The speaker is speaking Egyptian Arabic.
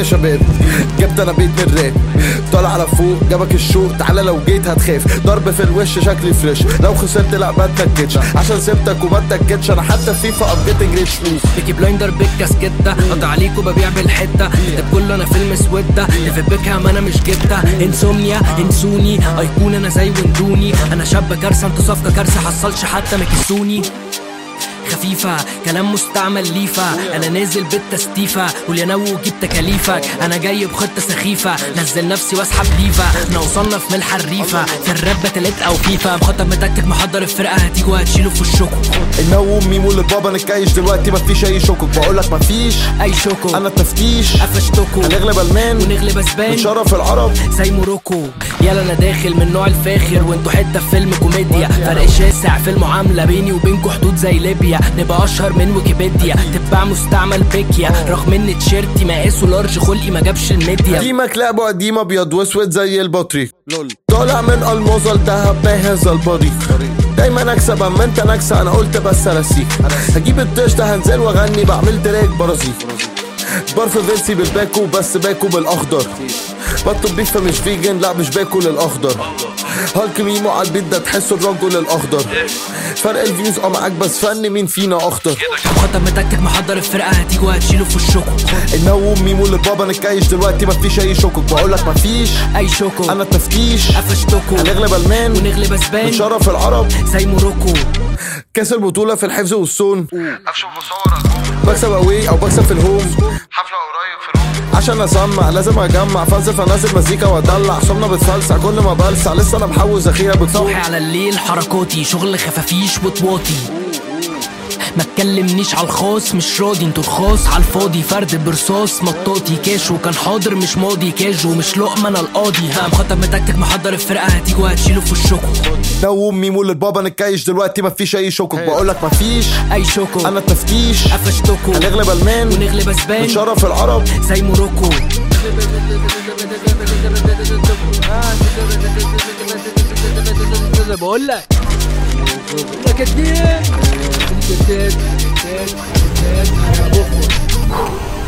يا شباب جبت انا بيت من الراب طالع على فوق جابك الشوق تعالى لو جيت هتخاف ضرب في الوش شكلي فريش لو خسرت لا ما اتكتش عشان سبتك وما اتكتش انا حتى فيفا اب جيتنج ريتش بيكي بلايندر بالكاسكتة قطع عليكوا ببيع بالحتة كتاب كله انا فيلم سودة ديفيد بيكهام انا مش جبتة انسومنيا انسوني ايقونة انا زي وندوني انا شاب كارثة انتوا صفقة كارثة حصلش حتى مكسوني خفيفة كلام مستعمل ليفة انا نازل بالتستيفة والينو جيب تكاليفك انا جاي بخطة سخيفة نزل نفسي واسحب ليفا احنا وصلنا في ملح الريفة في الراب بتلات او فيفا مخطط متكتك محضر الفرقة هتيجوا هتشيلوا في وشكوا انه امي مول بابا نتكيش دلوقتي مفيش اي شكك بقولك مفيش اي شوكو انا التفتيش قفشتكوا هنغلب المان ونغلب اسبان نشرف العرب زي موروكو يلا انا داخل من نوع الفاخر وانتوا حته في فيلم كوميديا فرق شاسع في المعامله بيني وبينكوا حدود زي ليبيا نبقى اشهر من ويكيبيديا تتباع مستعمل بيكيا رغم ان تيشيرتي مقاسه لارج خلقي ما جابش الميديا قديمك لعبه قديم ابيض واسود زي البطريق طالع من الموزة لدهب بهز البريق دايما اكسب اما انت نكسة انا قلت بس ارسيك هجيب التش ده هنزل واغني بعمل تراك برازيل برف فيرسي بالباكو بس باكو بالاخضر بطل بيف مش فيجن لا مش باكل الاخضر هالك ميمو على البيت ده تحسه الرجل الاخضر فرق الفيوز اه معاك بس فن مين فينا اخضر مخطط متكتك محضر الفرقه هتيجوا هتشيلوا في وشكوا انه امي مول بابا نتكيش دلوقتي مفيش اي شكك بقولك مفيش اي شوكو انا التفتيش قفشتكوا هنغلب المان ونغلب اسبان نشرف العرب زي موروكو كاس البطولة في الحفظ والصون بكسب اوي او بكسب في الهوم حفلة قريب في روم عشان اسمع لازم اجمع فلسف انزل مزيكا وادلع صمنا بتفلسع كل ما بلسع لسه انا محوز اخيرا صاحي بتصوحي على الليل حركاتي شغل خفافيش وطواطي ما تكلمنيش على الخاص مش راضي انتوا رخاص على الفاضي فرد برصاص مطاطي كاشو كان حاضر مش ماضي كاجو مش لقمه انا القاضي ها مخطط متكتك محضر الفرقه هتيجوا هتشيلوا في وشكوا لو امي مول البابا نتكيش دلوقتي مفيش اي شكك بقولك مفيش اي شوكو انا التفتيش قفشتكوا هنغلب المان ونغلب اسبان نشرف العرب زي موروكو بقول لك لك الدين